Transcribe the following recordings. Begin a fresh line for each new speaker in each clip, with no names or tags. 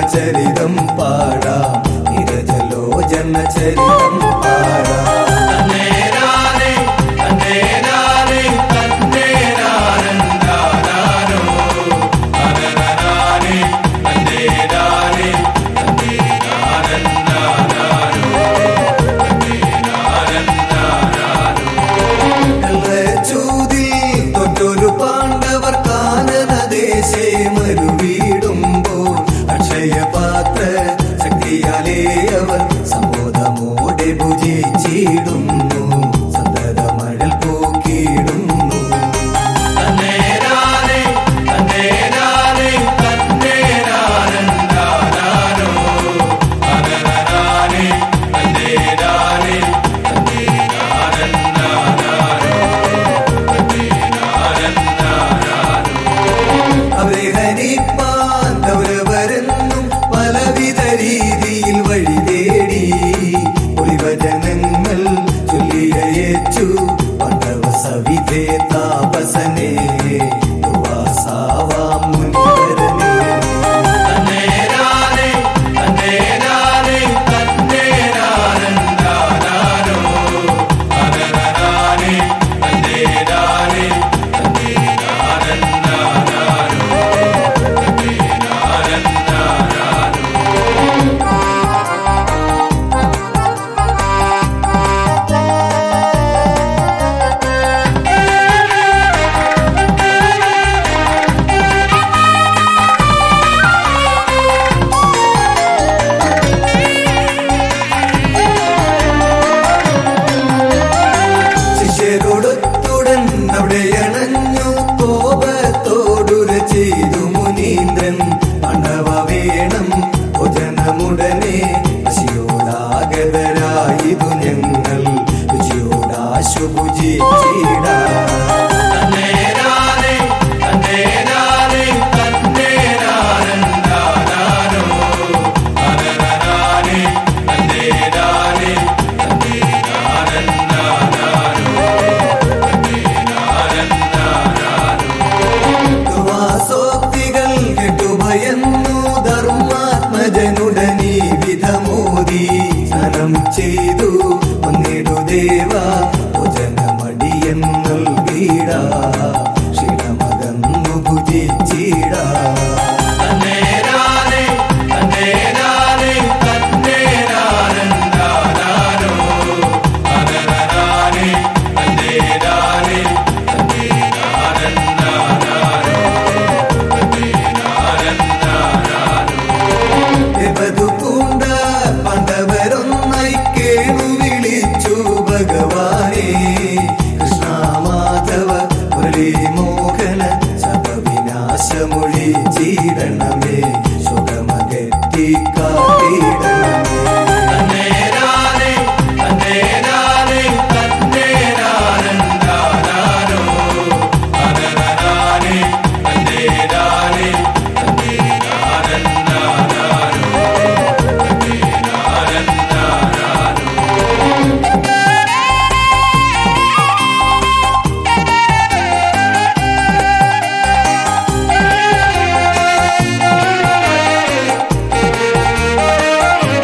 ചരിതം പാടാം നിരജലോചന ചരിതം പാടാം
തന്നേരാനേ തന്നേരാനേ തന്നേരാനന്ദാനാനോ അനനനാനേ തന്നേരാനേ തന്നേരാനന്ദാനാനോ
ചൂതിൽ തൊട്ടൊരു പാണ്ഡവർ കാനനദേശേ മരുവീടുമ്പോൾ അക്ഷയപാത്ര ശക്തിയാലേ അവർ സമ്മോദമോടെ ഭുജിച്ചിടുന്നു സന്തതമഴൽ പോക്കിയിടുന്നു
തന്നേരാനേ തന്നേരാനേ തന്നേരാനന്ദാനാനോ അനനനാനേ തന്നേരാനേ തന്നേരാനന്ദാനാനോ
അവരെ ഹരിപ്പാൻ കൗരവരെന്നും പലവിധ രീതിയിൽ വഴി തേടി ഒളിവചനങ്ങൾ ചൊല്ലിയച്ചു പണ്ഡവ സവിധേ താപസനെ ദുവാസാവാം മുനിവരനെ
തന്നേരാനേ തന്നേരാനേ തന്നേരാനന്ദാനാനോ അനനനാനേ തന്നേരാനേ തന്നേരാനന്ദാനാനോ തന്നേരാനന്ദാനാനോ
ശിഷ്യരോടൊത്തുടൻ അവിടെ അണഞ്ഞു കോപത്തോടുര ചെയ്തു മുനീന്ദ്രൻ പണവ വേണം ഭോജനമുടനെ പശിയോടാഗതരായിതു ഞങ്ങൾ രുചിയോടാശുഭുജിച്ചിടാ
തന്നേരാനേ തന്നേരാനേ തന്നേരാനന്ദാനാനോ അനനനാനേ തന്നേരാനേ തന്നേരാനന്ദാനാനോ
വാസോക്തികൾ കെട്ടുഭയന്നു ധർമാത്മജനുടനീ വിധമോദി സ്നാനം ചെയ്തു വന്നിടു ദേവ ഭോജനമടിയൻ നൽകിടാ ക്ഷീണമകന്നു ഭുജിച്ചിടാ
തന്നേരാനേ തന്നേരാനേ തന്നേരാനന്ദാനാനോ അനനനാനേ തന്നേരാനേ തന്നേരാനന്ദാനാനോ
എവതു പൂണ്ട പണ്ടവരൊന്നായി കേണു വിളിച്ചു ഭഗവാനെ കൃഷ്ണ മാധവ മുരളി മോഹന ശബവിനാശമൊഴി ചീരണമേ സുഖമകറ്റി കാട്ടിടണമേ
തന്നേരാനേ തന്നേരാനേ തന്നേരാനന്ദാനാനോ അനനനാനേ തന്നേരാനേ തന്നേരാനന്ദാനാനോ തന്നേരാനന്ദാനാനോ
Thank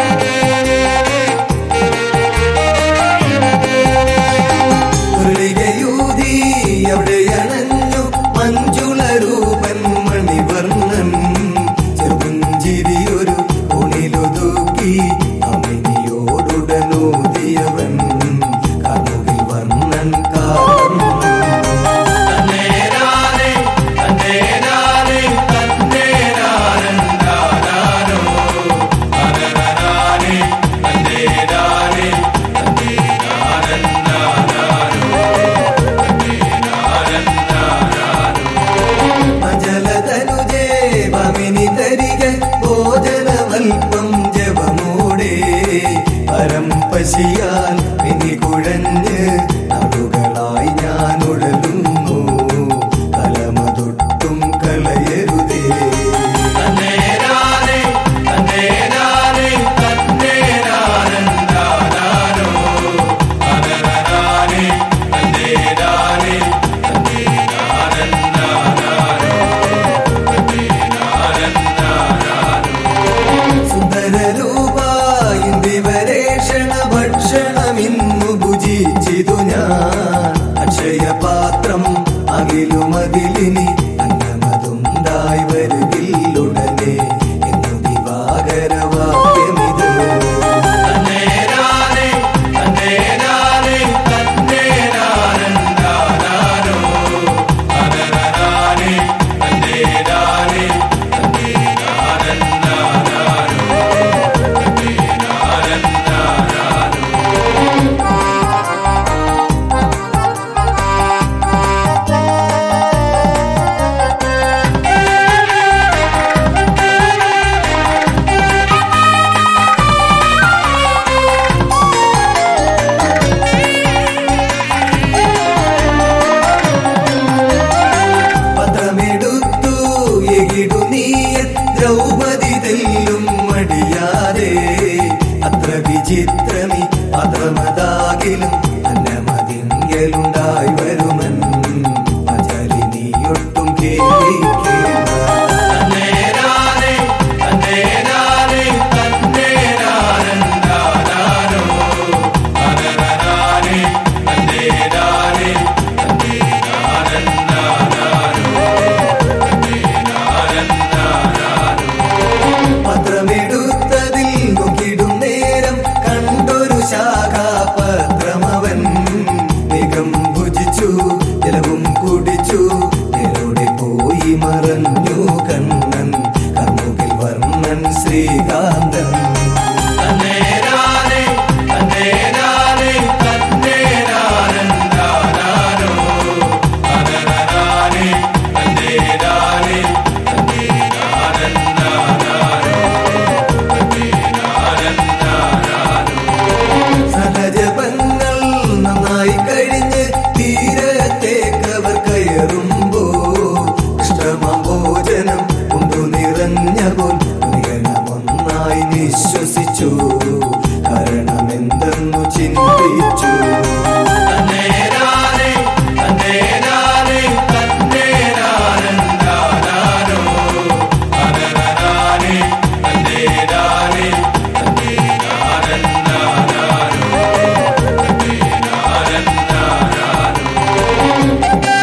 ദ്രൗപദി തെല്ലും മടിയാതെ അത്ര വിചിത്രമി അത്രമതാകിലും അന്നമതിങ്കലുണ്ടായി വരുമൻ അചലി നീയൊട്ടും കേൾക്കേണ്ട
തന്നേരാനെ തന്നേരാനെ തന്നേരാനന്ദാനാരോ തനനനാനെ തന്നേരാനെ തന്നേരാനന്ദാനാരോ തന്നേരാനന്ദാനാരോ
പത്രമെടുത്തതിൽ നോക്കിടും നേരം കണ്ടൊരു ശാഖാപത്രമവൻ വേഗം ഭുജിച്ചു ജലവും കുടിച്ചു നേരോടെ പോയി മറഞ്ഞു കണ്ണൻ കണ്ണുകിൽ വർണ്ണൻ ശ്രീകാന്തൻ
തന്നേരാനെ തന്നേരാനെ തന്നേരാനന്ദാനാരോ തനനനാനെ തന്നേരാനെ തന്നേരാനന്ദാനാരോ തന്നേരാനന്ദാനാരോ
സഹജപങ്ങൾ നന്നായി കഴിഞ്ഞ് തീരത്തേക്കവർ കയറുമ്പോ ഇഷ്ടമഭോജനം കൊണ്ടു നിറഞ്ഞപ്പോൾ ഒന്നായി നിശ്വസിച്ചു കാരണമെന്തെന്നു ചിന്തിച്ചു
തന്നേരാനെ തന്നേരാനെ തന്നേരാനന്ദാനാരോ തനനനാനെ തന്നേരാനെ തന്നേരാനന്ദാനാരോ തന്നേരാനന്ദാനാരോ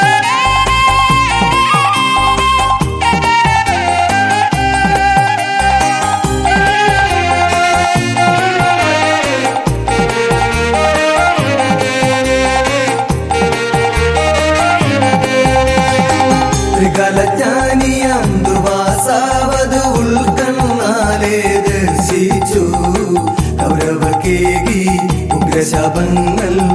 ത്രികലജ്ഞാനിയാം ദുർവാസാവത് ഉൾക്കണ്ണാലെ ദർശിച്ചു കൗരവർക്കേകി ഉഗ്രശപങ്ങൾ